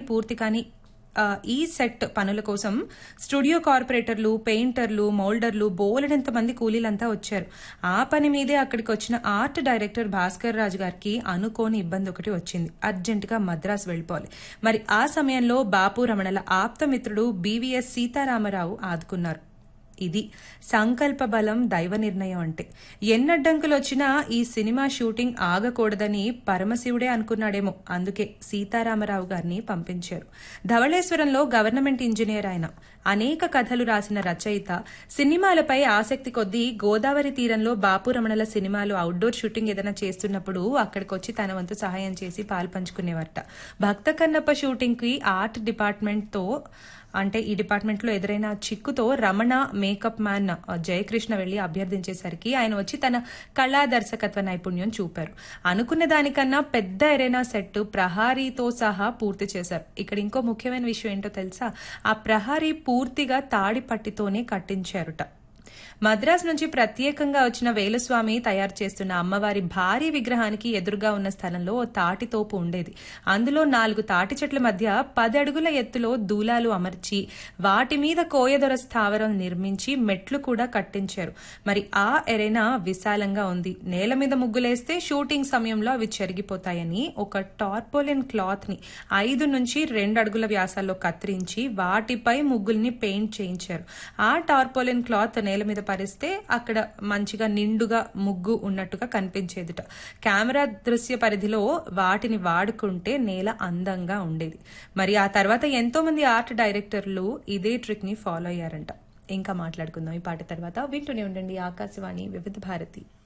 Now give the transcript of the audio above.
పూర్తి కాని ఆ, ఈ సెట్ పనుల కోసం స్టూడియో కార్పొరేటర్లు పెయింటర్లు మౌల్డర్లు బోలెడంత మంది కూలీలంతా వచ్చారు ఆ పని మీదే అక్కడికి వచ్చిన ఆర్ట్ డైరెక్టర్ భాస్కర్ రాజు గారికి అనుకోని ఇబ్బంది ఒకటి వచ్చింది అర్జెంటుగా మద్రాసు వెళ్ళిపోవాలి మరి ఆ సమయంలో బాపు రమణల ఆప్తమిత్రుడు బీవీఎస్ సీతారామరావు ఆదుకున్నారు ఇది సంకల్ప బలం దైవ నిర్ణయం అంటే ఎన్నడ్డంకులు వచ్చినా ఈ సినిమా షూటింగ్ ఆగకూడదని పరమశివుడే అనుకున్నాడేమో అందుకే సీతారామరావు గారిని పంపించారు ధవళేశ్వరంలో గవర్నమెంట్ ఇంజనీర్ ఆయన అనేక కథలు రాసిన రచయిత సినిమాలపై ఆసక్తి కొద్దీ గోదావరి తీరంలో బాపు రమణల సినిమాలు అవుట్డోర్ షూటింగ్ ఏదైనా చేస్తున్నప్పుడు అక్కడికి వచ్చి తన వంతు సహాయం చేసి పాలు పంచుకునేవారట భక్త కన్నప్ప షూటింగ్ కి ఆర్ట్ డిపార్ట్మెంట్ తో అంటే ఈ డిపార్ట్మెంట్ లో ఎదురైన చిక్కుతో రమణ మేకప్ మ్యాన్ జయకృష్ణ వెళ్లి అభ్యర్థించేసరికి ఆయన వచ్చి తన కళా దర్శకత్వ నైపుణ్యం చూపారు అనుకున్న దానికన్నా పెద్ద ఎరైనా సెట్ ప్రహారీతో సహా పూర్తి చేశారు ఇక్కడ ఇంకో ముఖ్యమైన విషయం ఏంటో తెలుసా ఆ ప్రహారీ పూర్తిగా తాడి పట్టితోనే కట్టించారుట మద్రాస్ నుంచి ప్రత్యేకంగా వచ్చిన వేలుస్వామి తయారు చేస్తున్న అమ్మవారి భారీ విగ్రహానికి ఎదురుగా ఉన్న స్థలంలో ఓ తాటి తోపు ఉండేది అందులో నాలుగు తాటి చెట్ల మధ్య పది అడుగుల ఎత్తులో దూలాలు అమర్చి వాటి మీద కోయదొర స్థావరం నిర్మించి మెట్లు కూడా కట్టించారు మరి ఆ ఎరైనా విశాలంగా ఉంది నేల మీద ముగ్గులేస్తే షూటింగ్ సమయంలో అవి చెరిగిపోతాయని ఒక టార్పోలిన్ క్లాత్ ని ఐదు నుంచి రెండు అడుగుల వ్యాసాల్లో కత్తిరించి వాటిపై ముగ్గుల్ని పెయింట్ చేయించారు ఆ టార్పోలిన్ క్లాత్ నేల మీద పరిస్తే అక్కడ మంచిగా నిండుగా ముగ్గు ఉన్నట్టుగా కనిపించేదిట కెమెరా దృశ్య పరిధిలో వాటిని వాడుకుంటే నేల అందంగా ఉండేది మరి ఆ తర్వాత ఎంతో మంది ఆర్ట్ డైరెక్టర్లు ఇదే ట్రిక్ ని ఫాలో అయ్యారంట ఇంకా మాట్లాడుకుందాం ఈ పాట తర్వాత వింటూనే ఉండండి ఆకాశవాణి వివిధ భారతి